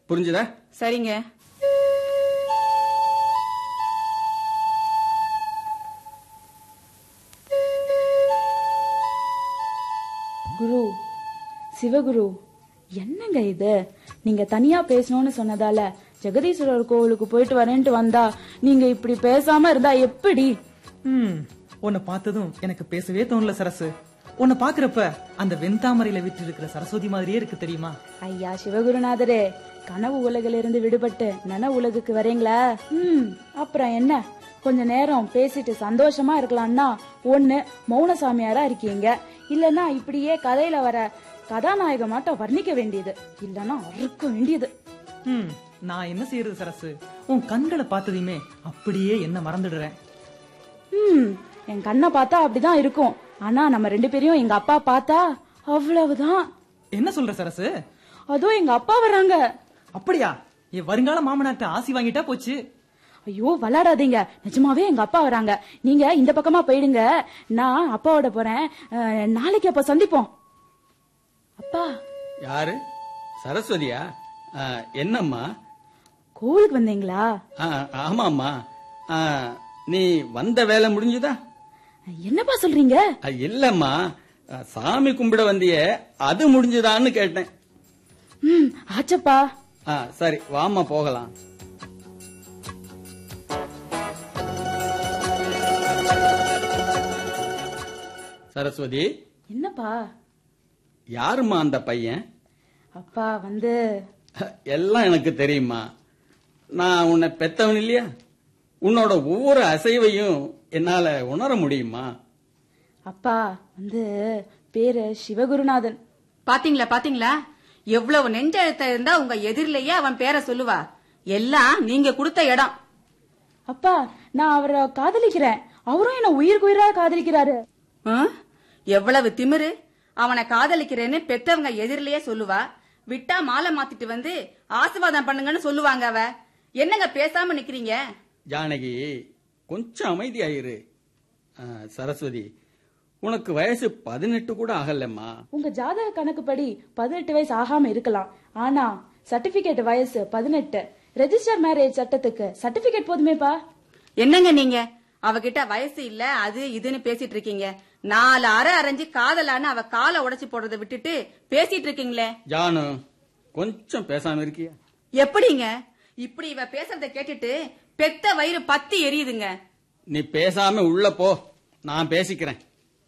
புரிஞ்சுதா சரிங்க குரு சிவகுரு என்னங்க இது நீங்க தனியா பேசணும்னு சொன்னதால ஜெகதீஸ்வரர் கோவிலுக்கு போயிட்டு வரேன்ட்டு வந்தா நீங்க இப்படி பேசாம இருந்தா எப்படி ம் உன்னை பார்த்ததும் எனக்கு பேசவே தோணல சரசு உன்னை பாக்குறப்ப அந்த வெண்தாமரையில விட்டு இருக்கிற சரஸ்வதி மாதிரியே இருக்கு தெரியுமா ஐயா சிவகுருநாதரே கனவு உலகிலிருந்து விடுபட்டு நனவு உலகுக்கு வரீங்களா ம் அப்புறம் என்ன கொஞ்ச நேரம் பேசிட்டு சந்தோஷமா இருக்கலாம்னா ஒண்ணு மௌன சாமியாரா இருக்கீங்க இல்லனா இப்படியே கதையில வர கதாநாயகமாட்டம் வர்ணிக்க வேண்டியது இல்லனா அறுக்க வேண்டியது ம் நான் என்ன செய்யறது சரசு உன் கண்களை பார்த்ததையுமே அப்படியே என்ன மறந்துடுறேன் ம் என் கண்ணை பார்த்தா அப்படிதான் இருக்கும் ஆனா நம்ம ரெண்டு பேரையும் எங்க அப்பா பார்த்தா அவ்வளவுதான் என்ன சொல்ற சரசு அதோ எங்க அப்பா வர்றாங்க அப்படியா என் வருங்கால மாமனார்ட்ட ஆசி வாங்கிட்டா போச்சு ஐயோ விளையாடாதீங்க நிஜமாவே எங்க அப்பா வராங்க நீங்க இந்த பக்கமா போயிடுங்க நான் அப்பாவோட போறேன் அஹ், நாளைக்கு அப்ப சந்திப்போம் அப்பா யாரு சரஸ்வதியா ஆ, என்னம்மா கோவிலுக்கு வந்தீங்களா ஆ, ஆமாம்மா ஆ, நீ வந்த வேலை முடிஞ்சுதா என்னப்பா சொல்றீங்க ஆ, இல்லம்மா ஆ, சாமி கும்பிட வந்தியே அது முடிஞ்சுதான்னு கேட்டேன் ம் ஆச்சப்பா ஆ, சரி வாம்மா போகலாம் சரஸ்வதி என்னப்பா யாரும்மா அந்த பையன் அப்பா வந்து எல்லாம் எனக்கு தெரியுமா நான் உன்னை பெத்தவன் இல்லையா உன்னோட ஒவ்வொரு அசைவையும் என்னால உணர முடியுமா அப்பா வந்து பேரு சிவகுருநாதன் பாத்தீங்களா பாத்தீங்களா எவ்வளவு நெஞ்செழுத்த இருந்தா உங்க எதிரிலேயே அவன் பேரை சொல்லுவா எல்லாம் நீங்க கொடுத்த இடம் அப்பா நான் அவரை காதலிக்கிறேன் அவரும் என்ன உயிருக்கு உயிரா காதலிக்கிறாரு ஆ? எவ்வளவு திமிரு அவனை காதலிக்கிறேன்னு பெத்தவங்க எதிரிலேயே சொல்லுவா விட்டா மாலை மாத்திட்டு வந்து ஆசீர்வாதம் பண்ணுங்கன்னு சொல்லுவாங்க அவ என்னங்க பேசாம நிக்கிறீங்க ஜானகி கொஞ்சம் அமைதியாயிரு ஆ, சரஸ்வதி உனக்கு வயசு பதினெட்டு கூட ஆகலம்மா உங்க ஜாதக கணக்குப்படி பதினெட்டு வயசு ஆகாம இருக்கலாம் ஆனா சர்டிபிகேட் வயசு பதினெட்டு ரெஜிஸ்டர் மேரேஜ் சட்டத்துக்கு சர்டிபிகேட் போதுமேப்பா என்னங்க நீங்க அவகிட்ட வயசு இல்ல அது இதுன்னு பேசிட்டு இருக்கீங்க நாலு அரை அரைஞ்சு காதலான்னு அவ காலை உடைச்சு போடுறதை விட்டுட்டு பேசிட்டு இருக்கீங்களே ஜானு கொஞ்சம் பேசாம இருக்கியா எப்படிங்க இப்படி இவ பேசுறத கேட்டுட்டு பெத்த வயிறு பத்தி எரியுதுங்க நீ பேசாம உள்ள போ நான் பேசிக்கிறேன்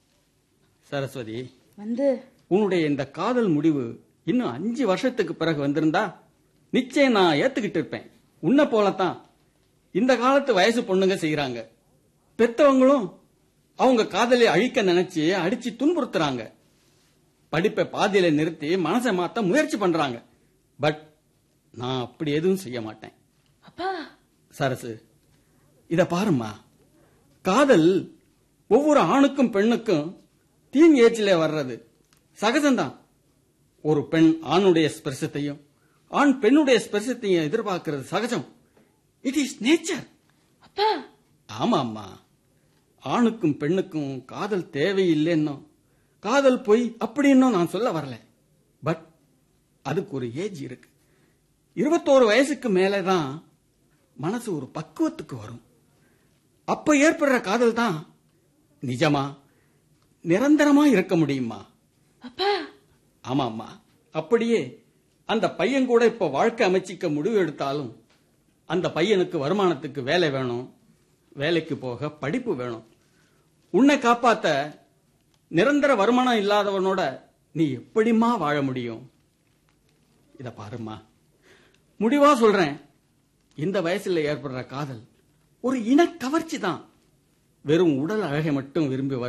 சரஸ்வதி வந்து உன்னுடைய இந்த காதல் முடிவு இன்னும் அஞ்சு வருஷத்துக்கு பிறகு வந்திருந்தா நிச்சயம் நான் ஏத்துக்கிட்டு இருப்பேன் உன்னை போலத்தான் இந்த காலத்து வயசு பொண்ணுங்க செய்யறாங்க பெத்தவங்களும் அவங்க காதலை அழிக்க நினைச்சு அடிச்சு துன்புறுத்துறாங்க படிப்பை பாதியில நிறுத்தி மனசை மாத்த முயற்சி பண்றாங்க பட் நான் அப்படி எதுவும் செய்ய மாட்டேன் அப்பா சரசு இத பாரும்மா காதல் ஒவ்வொரு ஆணுக்கும் பெண்ணுக்கும் டீன் ஏஜ்ல வர்றது சகஜம்தான் ஒரு பெண் ஆணுடைய ஸ்பர்சத்தையும் ஆண் பெண்ணுடைய ஸ்பர்சத்தையும் எதிர்பார்க்கிறது சகஜம் இட் இஸ் நேச்சர் அப்பா ஆமாம்மா ஆணுக்கும் பெண்ணுக்கும் காதல் தேவையில்லைன்னோ காதல் பொய் அப்படின்னும் நான் சொல்ல வரல பட் அதுக்கு ஒரு ஏஜ் இருக்கு இருபத்தோரு வயசுக்கு மேலதான் மனசு ஒரு பக்குவத்துக்கு வரும் அப்ப ஏற்படுற காதல் தான் நிஜமா நிரந்தரமா இருக்க முடியுமா அப்பா ஆமாம்மா அப்படியே அந்த பையன் கூட இப்ப வாழ்க்கை அமைச்சிக்க முடிவு எடுத்தாலும் அந்த பையனுக்கு வருமானத்துக்கு வேலை வேணும் வேலைக்கு போக படிப்பு வேணும் உன்னை காப்பாத்த நிரந்தர வருமானம் இல்லாதவனோட நீ எப்படிம்மா வாழ முடியும் இத பாரும்மா முடிவா சொல்றேன் இந்த வயசுல ஏற்படுற காதல் ஒரு இன கவர்ச்சி தான் வெறும் உடல் அழகை மட்டும் விரும்பி வர